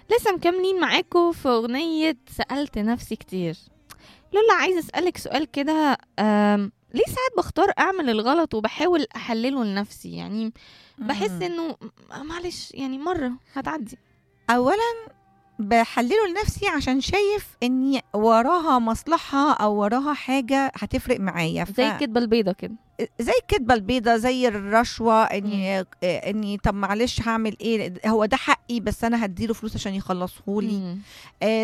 لسه مكملين معاكم في أغنية سألت نفسي كتير لولا عايزة أسألك سؤال كده أم، ليه ساعات بختار أعمل الغلط وبحاول أحلله لنفسي يعني بحس مم. إنه م- معلش يعني مرة هتعدي اولا بحلله لنفسي عشان شايف اني وراها مصلحه او وراها حاجه هتفرق معايا ف... زي الكدبة البيضة كده زي الكدبه البيضه زي الرشوه اني اني طب معلش هعمل ايه هو ده حقي بس انا هديله فلوس عشان يخلصهولي مم. آه